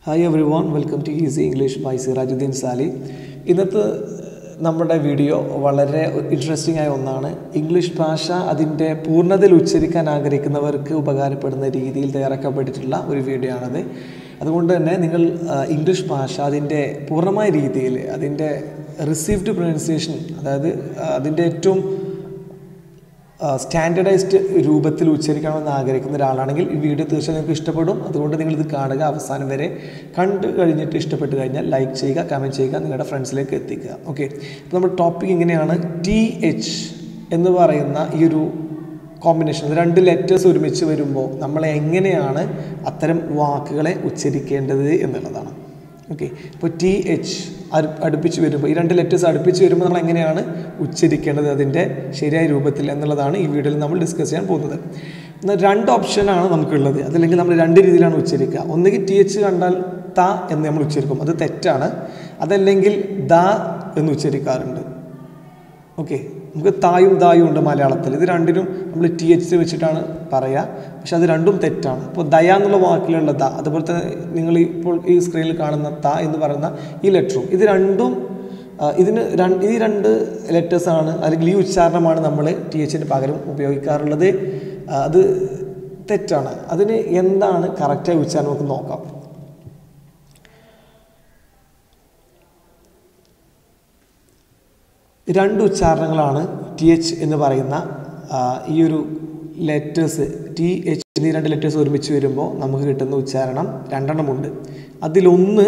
hi everyone welcome to easy English by Sirajuddin Sali ഇന്നത്തെ നമ്മുടെ video വളരെ ഇൻട്രസ്റ്റിംഗ് ആയ ഒന്നാണ് ഇംഗ്ലീഷ് ഭാഷ അതിൻ്റെ പൂർണ്ണതയിൽ ഉച്ചരിക്കാൻ ആഗ്രഹിക്കുന്നവർക്ക് ഉപകാരപ്പെടുന്ന രീതിയിൽ തയ്യാറാക്കപ്പെട്ടിട്ടുള്ള ഒരു വീഡിയോ ആണത് അതുകൊണ്ട് തന്നെ നിങ്ങൾ ആ, ഇംഗ്ലീഷ് ഭാഷ അതിൻ്റെ പൂർണ്ണമായ രീതിയിൽ അതിൻ്റെ റിസീവ്ഡ് പ്രൊനൗൺസിയേഷൻ അതായത് ആ, അതിൻ്റെ ഏറ്റവും സ്റ്റാൻഡർഡൈസ്ഡ് രൂപത്തിൽ ഉച്ചരിക്കണമെന്ന് ആഗ്രഹിക്കുന്ന ഒരാളാണെങ്കിൽ ഈ വീഡിയോ തീർച്ചയായും നിങ്ങൾക്ക് ഇഷ്ടപ്പെടും അതുകൊണ്ട് നിങ്ങൾ ഇത് കാണുക അവസാനം വരെ കണ്ടു കഴിഞ്ഞിട്ട് ഇഷ്ടപ്പെട്ട് കഴിഞ്ഞാൽ ലൈക്ക് ചെയ്യുക കമൻറ്റ് ചെയ്യുക നിങ്ങളുടെ ഫ്രണ്ട്സിലേക്ക് എത്തിക്കുക ഓക്കെ അപ്പോൾ നമ്മുടെ ടോപ്പിക് ഇങ്ങനെയാണ് ടി എച്ച് എന്ന് പറയുന്ന ഈ ഒരു കോമ്പിനേഷൻ രണ്ട് ലെറ്റേഴ്സ് ഒരുമിച്ച് വരുമ്പോൾ നമ്മൾ എങ്ങനെയാണ് അത്തരം വാക്കുകളെ ഉച്ചരിക്കേണ്ടത് എന്നുള്ളതാണ് ഓക്കെ ഇപ്പോൾ ടി എച്ച് അടുപ്പിച്ച് വരുമ്പോൾ ഈ രണ്ട് ലെറ്റേഴ്സ് അടുപ്പിച്ച് വരുമ്പോൾ നമ്മൾ എങ്ങനെയാണ് ഉച്ചരിക്കേണ്ടത് അതിൻ്റെ ശരിയായ രൂപത്തിൽ എന്നുള്ളതാണ് ഈ വീഡിയോയിൽ നമ്മൾ ഡിസ്കസ് ചെയ്യാൻ പോകുന്നത് എന്നാൽ രണ്ട് ഓപ്ഷനാണ് നമുക്കുള്ളത് അതല്ലെങ്കിൽ നമ്മൾ രണ്ട് രീതിയിലാണ് ഉച്ചരിക്കുക ഒന്നുകിൽ ടി എച്ച് കണ്ടാൽ ത എന്ന് നമ്മൾ ഉച്ചരിക്കും അത് തെറ്റാണ് അതല്ലെങ്കിൽ ദ എന്ന് ഉച്ചരിക്കാറുണ്ട് ഓക്കെ നമുക്ക് തായും ദായും ഉണ്ട് മലയാളത്തിൽ ഇത് രണ്ടിനും നമ്മൾ ടി എച്ച് വെച്ചിട്ടാണ് പറയുക പക്ഷെ അത് രണ്ടും തെറ്റാണ് ഇപ്പോൾ ദയ എന്നുള്ള വാക്കിലുള്ള ദ അതുപോലെ തന്നെ നിങ്ങൾ ഇപ്പോൾ ഈ സ്ക്രീനിൽ കാണുന്ന ത എന്ന് പറയുന്ന ഈ ലെറ്ററും ഇത് രണ്ടും ആ, ഇതിന് രണ്ട് ഈ രണ്ട് ലെറ്റേഴ്സാണ് അല്ലെങ്കിൽ ഈ ഉച്ചാരണമാണ് നമ്മൾ ടി എച്ചിന് പകരം ഉപയോഗിക്കാറുള്ളത് ആ, അത് തെറ്റാണ് അതിന് എന്താണ് കറക്റ്റായ ഉച്ചാരണം നമുക്ക് നോക്കാം രണ്ട് ഉച്ചാരണങ്ങളാണ് ടി എച്ച് എന്ന് പറയുന്ന ആ, ഈ ഒരു ലെറ്റേഴ്സ് ടി എച്ച് എന്നീ രണ്ട് ലെറ്റേഴ്സ് ഒരുമിച്ച് വരുമ്പോൾ നമുക്ക് കിട്ടുന്ന ഉച്ചാരണം രണ്ടെണ്ണമുണ്ട് അതിലൊന്ന്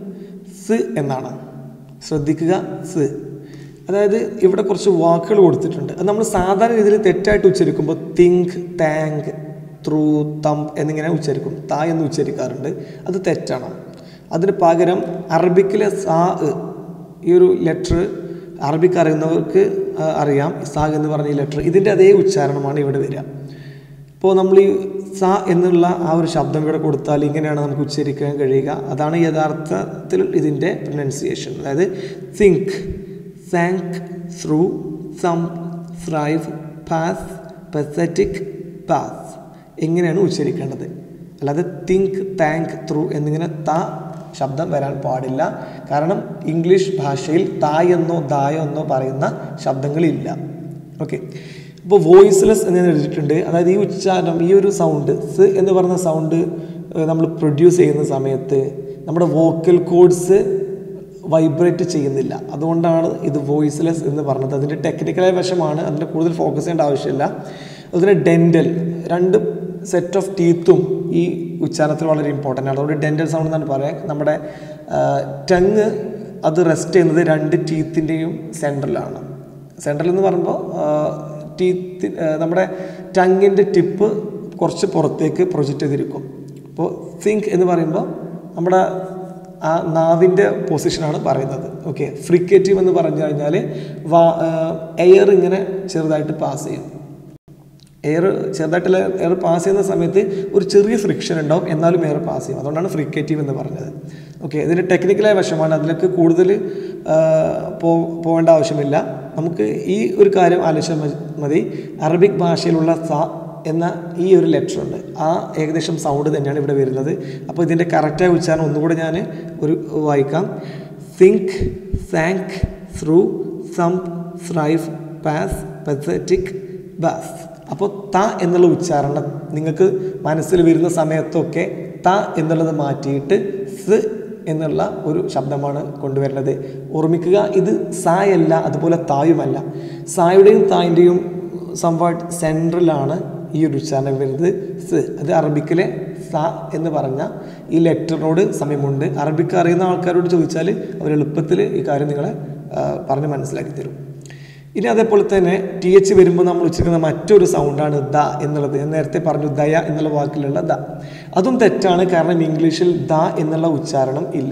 സ് എന്നാണ് ശ്രദ്ധിക്കുക സ് അതായത് ഇവിടെ കുറച്ച് വാക്കുകൾ കൊടുത്തിട്ടുണ്ട് അത് നമ്മൾ സാധാരണ രീതിയിൽ തെറ്റായിട്ട് ഉച്ചരിക്കുമ്പോൾ തിങ്ക് താങ്ക് ത്രൂ തമ്പ് എന്നിങ്ങനെ ഉച്ചരിക്കും ത എന്ന് ഉച്ചരിക്കാറുണ്ട് അത് തെറ്റാണ് അതിന് പകരം അറബിക്കിലെ സാ ഇ, ഈ ഒരു ലെറ്റർ അറബിക്ക് അറിയുന്നവർക്ക് ആ, അറിയാം സാ എന്ന് പറഞ്ഞ ഈ ലെറ്റർ ഇതിൻ്റെ അതേ ഉച്ചാരണമാണ് ഇവിടെ വരിക ഇപ്പോൾ നമ്മൾ ഈ സ എന്നുള്ള ആ ഒരു ശബ്ദം ഇവിടെ കൊടുത്താൽ ഇങ്ങനെയാണ് നമുക്ക് ഉച്ചരിക്കാൻ കഴിയുക അതാണ് യഥാർത്ഥത്തിൽ ഇതിൻ്റെ പ്രൊനൗൺസിയേഷൻ അതായത് തിങ്ക് താങ്ക് ത്രൂ സം ത്രൈവ് പാസ് പസറ്റിക് പാസ് എങ്ങനെയാണ് ഉച്ചരിക്കേണ്ടത് അല്ലാതെ തിങ്ക് താങ്ക് ത്രൂ എന്നിങ്ങനെ ത ശബ്ദം വരാൻ പാടില്ല കാരണം ഇംഗ്ലീഷ് ഭാഷയിൽ തായ് എന്നോ ദായ എന്നോ പറയുന്ന ശബ്ദങ്ങളില്ല ഓക്കെ ഇപ്പോൾ വോയിസ്ലെസ് എന്ന് ഞാൻ എഴുതിയിട്ടുണ്ട് അതായത് ഈ ഉച്ചാരണം ഈ ഒരു സൗണ്ട് സ് എന്ന് പറയുന്ന സൗണ്ട് നമ്മൾ പ്രൊഡ്യൂസ് ചെയ്യുന്ന സമയത്ത് നമ്മുടെ വോക്കൽ കോഡ്സ് വൈബ്രേറ്റ് ചെയ്യുന്നില്ല അതുകൊണ്ടാണ് ഇത് വോയിസ്ലെസ് എന്ന് പറഞ്ഞത് അതിൻ്റെ ടെക്നിക്കലായ വശമാണ് അതിൻ്റെ കൂടുതൽ ഫോക്കസ് ചെയ്യേണ്ട ആവശ്യമില്ല അതുപോലെ ഡെൻറ്റൽ രണ്ട് സെറ്റ് ഓഫ് ടീത്തും ഈ ഉച്ചാരണത്തിൽ വളരെ ഇമ്പോർട്ടൻ്റ് ആണ് അതുകൊണ്ട് ഡെൻറ്റൽ സൗണ്ട് എന്നാണ് പറയാം നമ്മുടെ ടങ് അത് റെസ്റ്റ് ചെയ്യുന്നത് രണ്ട് ടീത്തിൻ്റെയും സെൻട്രലാണ് സെൻട്രൽ എന്ന് പറയുമ്പോൾ ടീത്ത് നമ്മുടെ ടങ്ങിൻ്റെ ടിപ്പ് കുറച്ച് പുറത്തേക്ക് പ്രൊജക്റ്റ് ചെയ്തിരിക്കും അപ്പോൾ തിങ്ക് എന്ന് പറയുമ്പോൾ നമ്മുടെ ആ നാവിൻ്റെ പൊസിഷനാണ് പറയുന്നത് ഓക്കെ ഫ്രിക്കേറ്റീവ് എന്ന് പറഞ്ഞു കഴിഞ്ഞാൽ വാ എയർ ഇങ്ങനെ ചെറുതായിട്ട് പാസ് ചെയ്യും എയർ ചെറുതായിട്ടുള്ള എയർ പാസ് ചെയ്യുന്ന സമയത്ത് ഒരു ചെറിയ ഫ്രിക്ഷൻ ഉണ്ടാവും എന്നാലും എയർ പാസ് ചെയ്യും അതുകൊണ്ടാണ് ഫ്രിക്കേറ്റീവ് എന്ന് പറഞ്ഞത് ഓക്കെ ഇതിൻ്റെ ടെക്നിക്കലായ വശമാണ് അതിലേക്ക് കൂടുതൽ ആ, പോ പോകേണ്ട ആവശ്യമില്ല നമുക്ക് ഈ ഒരു കാര്യം ആലോചിച്ചാൽ മതി- മതി അറബിക് ഭാഷയിലുള്ള സ എന്ന ഈ ഒരു ലെറ്റർ ഉണ്ട് ആ ഏകദേശം സൗണ്ട് തന്നെയാണ് ഇവിടെ വരുന്നത് അപ്പോൾ ഇതിൻ്റെ കറക്റ്റായ ഉച്ചാരണം ഒന്നുകൂടെ ഞാൻ ഒരു വായിക്കാം തിങ്ക് താങ്ക് ത്രൂ സം ത്രൈവ് പാസ് പസറ്റിക് ബാസ് അപ്പോൾ ത എന്നുള്ള ഉച്ചാരണം നിങ്ങൾക്ക് മനസ്സിൽ വരുന്ന സമയത്തൊക്കെ ത എന്നുള്ളത് മാറ്റിയിട്ട് സ് എന്നുള്ള ഒരു ശബ്ദമാണ് കൊണ്ടുവരുന്നത് ഓർമ്മിക്കുക ഇത് സായല്ല അതുപോലെ തായുമല്ല സായുടെയും തായിൻ്റെയും സംവാട്ട് സെൻട്രലാണ് ഈ ഒരു ഉച്ചാരണം വരുന്നത് സ് അത് അറബിക്കിലെ സ എന്ന് പറഞ്ഞ ഈ ലെറ്ററിനോട് സമയമുണ്ട് അറബിക്ക് അറിയുന്ന ആൾക്കാരോട് ചോദിച്ചാൽ അവർ എളുപ്പത്തിൽ ഈ കാര്യം നിങ്ങളെ ആ, പറഞ്ഞ് മനസ്സിലാക്കി തരും ഇനി അതേപോലെ തന്നെ ടി എച്ച് വരുമ്പോൾ നമ്മൾ ഉച്ചരിക്കുന്ന മറ്റൊരു സൗണ്ടാണ് ദ എന്നുള്ളത് ഞാൻ നേരത്തെ പറഞ്ഞു ദയ എന്നുള്ള വാക്കിലുള്ള ദ അതും തെറ്റാണ് കാരണം ഇംഗ്ലീഷിൽ ദ എന്നുള്ള ഉച്ചാരണം ഇല്ല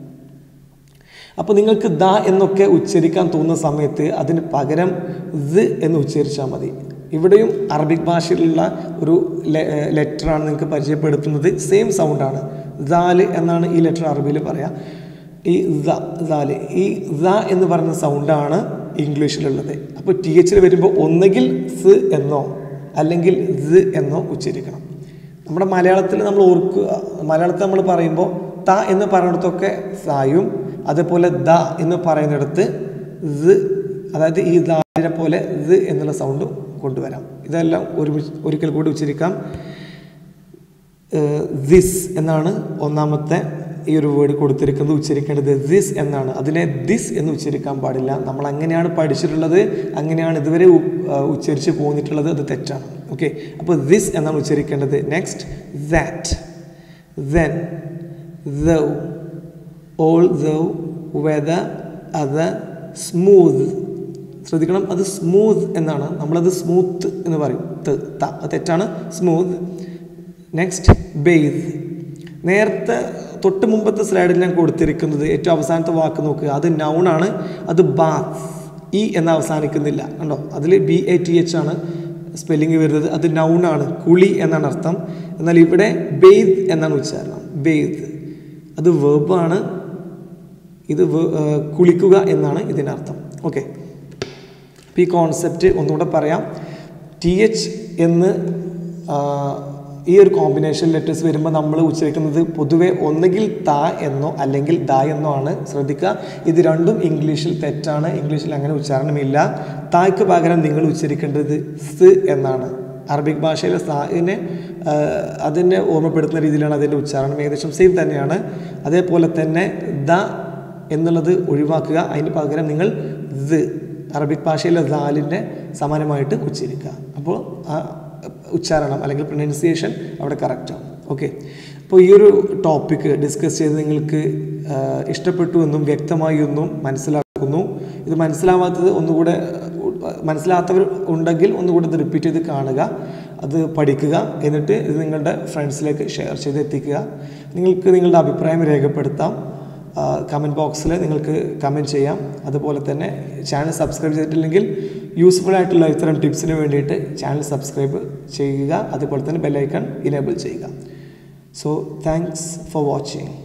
അപ്പോൾ നിങ്ങൾക്ക് ദ എന്നൊക്കെ ഉച്ചരിക്കാൻ തോന്നുന്ന സമയത്ത് അതിന് പകരം ദ് എന്ന് ഉച്ചരിച്ചാൽ മതി ഇവിടെയും അറബിക് ഭാഷയിലുള്ള ഒരു ലെറ്ററാണ് നിങ്ങൾക്ക് പരിചയപ്പെടുത്തുന്നത് സെയിം സൗണ്ടാണ് ദാല് എന്നാണ് ഈ ലെറ്റർ അറബിയിൽ പറയാം ഈ ദ ദാല് ഈ ദ എന്ന് പറയുന്ന സൗണ്ടാണ് ഇംഗ്ലീഷിലുള്ളത് അപ്പോൾ ടി എച്ചിൽ വരുമ്പോൾ ഒന്നുകിൽ സ് എന്നോ അല്ലെങ്കിൽ ദ് എന്നോ ഉച്ചരിക്കണം നമ്മുടെ മലയാളത്തിൽ നമ്മൾ ഓർക്കുക മലയാളത്തിൽ നമ്മൾ പറയുമ്പോൾ ത എന്ന് പറയുന്നിടത്തൊക്കെ സായും അതുപോലെ ദ എന്ന് പറയുന്നിടത്ത് സ് അതായത് ഈ ദാലിനെ പോലെ സ് എന്നുള്ള സൗണ്ട് കൊണ്ടുവരാം ഇതെല്ലാം ഒരുമിച്ച് ഒരിക്കൽ കൂടി ഉച്ചരിക്കാം ദിസ് എന്നാണ് ഒന്നാമത്തെ ഈ ഒരു വേർഡ് കൊടുത്തിരിക്കുന്നത് ഉച്ചരിക്കേണ്ടത് ദിസ് എന്നാണ് അതിനെ ദിസ് എന്ന് ഉച്ചരിക്കാൻ പാടില്ല നമ്മൾ അങ്ങനെയാണ് പഠിച്ചിട്ടുള്ളത് അങ്ങനെയാണ് ഇതുവരെ ഉ- ആ, ഉച്ചരിച്ച് പോന്നിട്ടുള്ളത് അത് തെറ്റാണ് ഓക്കെ അപ്പോൾ ദിസ് എന്നാണ് ഉച്ചരിക്കേണ്ടത് next that then thou all thou whether other smooth ശ്രദ്ധിക്കണം അത് സ്മൂത്ത് എന്നാണ് നമ്മളത് സ്മൂത്ത് എന്ന് പറയും ത്, ത അത് തെറ്റാണ് സ്മൂത്ത് നെക്സ്റ്റ് ബെയ്ത് നേരത്തെ തൊട്ട് മുമ്പത്തെ സ്ലൈഡിൽ ഞാൻ കൊടുത്തിരിക്കുന്നത് ഏറ്റവും അവസാനത്തെ വാക്ക് നോക്കുക അത് നൗണാണ് അത് ബാത്ത് ഇ എന്ന് അവസാനിക്കുന്നില്ല കണ്ടോ അതിൽ ബി എ ടി എച്ച് ആണ് സ്പെല്ലിംഗ് വരുന്നത് അത് നൗണാണ് കുളി എന്നാണ് അർത്ഥം എന്നാൽ ഇവിടെ ബെയ്ത് എന്നാണ് ഉച്ചാരണം ബെയ്ത് അത് വേർബാണ് ഇത് വേ- ആ, കുളിക്കുക എന്നാണ് ഇതിനർത്ഥം ഓക്കെ അപ്പോൾ ഈ കോൺസെപ്റ്റ് ഒന്നുകൂടെ പറയാം ടി എച്ച് എന്ന് ആ, ഈ ഒരു കോമ്പിനേഷൻ ലെറ്റേഴ്സ് വരുമ്പോൾ നമ്മൾ ഉച്ചരിക്കുന്നത് പൊതുവെ ഒന്നുകിൽ ത എന്നോ അല്ലെങ്കിൽ ദ എന്നോ ആണ് ശ്രദ്ധിക്കുക ഇത് രണ്ടും ഇംഗ്ലീഷിൽ തെറ്റാണ് ഇംഗ്ലീഷിൽ അങ്ങനെ ഉച്ചാരണമില്ല തായ്ക്ക് പകരം നിങ്ങൾ ഉച്ചരിക്കേണ്ടത് സ് എന്നാണ് അറബിക് ഭാഷയിലെ സാഹിനെ അതിനെ ഓർമ്മപ്പെടുത്തുന്ന രീതിയിലാണ് അതിൻ്റെ ഉച്ചാരണം ഏകദേശം സെയിം തന്നെയാണ് അതേപോലെ തന്നെ ദ എന്നുള്ളത് ഒഴിവാക്കുക അതിന് പകരം നിങ്ങൾ ദ് അറബിക് ഭാഷയിലെ ദാലിൻ്റെ സമാനമായിട്ട് ഉച്ചരിക്കുക അപ്പോൾ ആ ഉച്ചാരണം അല്ലെങ്കിൽ പ്രൊനൗൺസിയേഷൻ അവിടെ കറക്റ്റാണ് ഓക്കെ അപ്പോൾ ഈ ഒരു ടോപ്പിക്ക് ഡിസ്കസ് ചെയ്ത് നിങ്ങൾക്ക് ആ, ഇഷ്ടപ്പെട്ടു എന്നും വ്യക്തമായി എന്നും മനസ്സിലാക്കുന്നു ഇത് മനസ്സിലാവാത്തത് ഒന്നുകൂടെ ആ, മനസ്സിലാത്തവർ ഉണ്ടെങ്കിൽ ഒന്നുകൂടെ ഇത് റിപ്പീറ്റ് ചെയ്ത് കാണുക അത് പഠിക്കുക എന്നിട്ട് ഇത് നിങ്ങളുടെ ഫ്രണ്ട്സിലേക്ക് ഷെയർ ചെയ്ത് എത്തിക്കുക നിങ്ങൾക്ക് നിങ്ങളുടെ അഭിപ്രായം രേഖപ്പെടുത്താം കമൻറ്റ് ബോക്സിൽ നിങ്ങൾക്ക് കമൻറ്റ് ചെയ്യാം അതുപോലെ തന്നെ ചാനൽ സബ്സ്ക്രൈബ് ചെയ്തിട്ടില്ലെങ്കിൽ യൂസ്ഫുൾ ആയിട്ടുള്ള ഇത്തരം ടിപ്സിന് വേണ്ടിയിട്ട് ചാനൽ സബ്സ്ക്രൈബ് ചെയ്യുക അതുപോലെ തന്നെ ബെല്ലൈക്കൺ ഇനേബിൾ ചെയ്യുക സോ താങ്ക്സ് ഫോർ വാച്ചിങ്